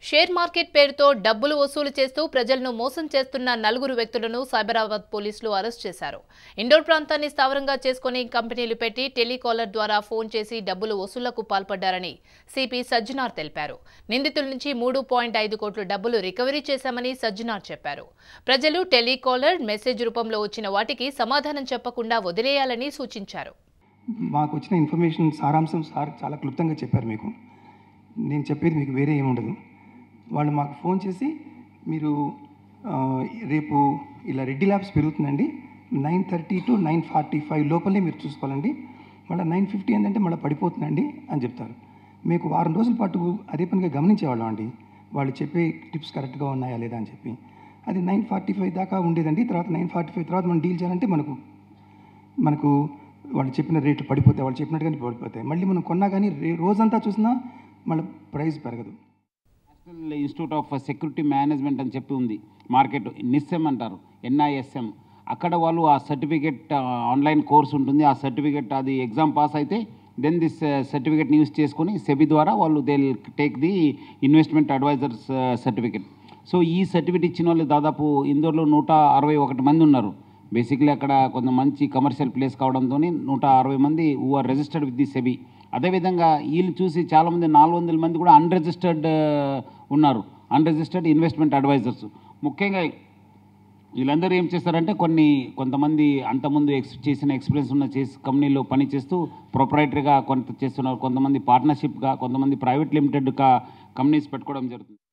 share market పేరుతో డబ్బులు వసూలు చేస్తూ ప్రజలను మోసం చేస్తున్న నలుగురు వ్యక్తులను సైబరాబాద్ పోలీసులు అరెస్ట్ చేశారు ఇండోర్ ప్రాంతాన్ని స్థావరంగా చేసుకుని కంపెనీలు పెట్టి టెలికాలర్ ద్వారా ఫోన్ చేసి డబ్బులు వసూళ్లకు పాల్పడ్డారని సిపి సజ్జనార్ తెలిపారు నిందితుల నుంచి మూడు పాయింట్ ఐదు కోట్ల డబ్బులు రికవరీ చేశామని సజ్జనార్ చెప్పారు ప్రజలు టెలికాలర్ మెసేజ్ రూపంలో వచ్చిన వాటికి సమాధానం చెప్పకుండా వదిలేయాలని సూచించారు మాకు వచ్చిన ఇన్ఫర్మేషన్ సారాంశం సార్ చాలా క్లుప్తంగా చెప్పారు మీకు నేను చెప్పేది మీకు వేరే ఏముండదు వాళ్ళు మాకు ఫోన్ చేసి మీరు ఆ, రేపు ఇలా రెడ్డి ల్యాబ్స్ పెరుగుతుందండి nine thirty to nine forty five లోపలే మీరు చూసుకోవాలండి మళ్ళీ నైన్ ఫిఫ్టీ ఏంటంటే మళ్ళీ పడిపోతుందండి అని చెప్తారు మీకు వారం రోజుల పాటు అదే పనిగా గమనించేవాళ్ళం అండి వాళ్ళు చెప్పే టిప్స్ కరెక్ట్గా ఉన్నాయా లేదా అని చెప్పి అది నైన్ ఫార్టీ ఫైవ్ దాకా ఉండేదండి తర్వాత నైన్ ఫార్టీ ఫైవ్ తర్వాత మనం డీల్ చేయాలంటే మనకు మనకు వాళ్ళు చెప్పిన రేట్లు పడిపోతాయి వాళ్ళు చెప్పినట్టుగానే పడిపోతాయి మళ్ళీ మనం కొన్నా కానీ రే- రోజంతా చూసినా మళ్ళీ ప్రైస్ పెరగదు national institute of security management అని చెప్పి ఉంది మార్కెట్ నిస్ఎం అంటారు ఎన్ఐఎస్ఎం అక్కడ వాళ్ళు ఆ సర్టిఫికెట్ ఆన్లైన్ కోర్స్ ఉంటుంది ఆ సర్టిఫికెట్ అది ఎగ్జామ్ పాస్ అయితే దెన్ దిస్ సర్టిఫికెట్ని యూస్ చేసుకొని సెబి ద్వారా వాళ్ళు they take the investment advisers certificate so ఈ సర్టిఫికెట్ ఇచ్చిన వాళ్ళు దాదాపు ఇందోర్లో నూట అరవై ఒకటి మంది ఉన్నారు బేసిక్లీ అక్కడ కొంత మంచి కమర్షియల్ ప్లేస్ కావడంతో నూట అరవై మంది who are registered with the SEBI అదేవిధంగా వీళ్ళు చూసి చాలామంది నాలుగు వందల మంది కూడా అన్రిజిస్టర్డ్ ఉన్నారు అన్రిజిస్టర్డ్ ఇన్వెస్ట్మెంట్ అడ్వైజర్స్ ముఖ్యంగా వీళ్ళందరూ ఏం చేస్తారంటే కొన్ని కొంతమంది అంతకుముందు ఎక్స్ చేసిన ఎక్స్పీరియన్స్ ఉన్న చేసి కంపెనీలో పని చేస్తూ ప్రొపరైటరీగా కొంత చేస్తున్నారు కొంతమంది పార్ట్నర్షిప్గా కొంతమంది ప్రైవేట్ లిమిటెడ్గా కంపెనీస్ పెట్టుకోవడం జరుగుతుంది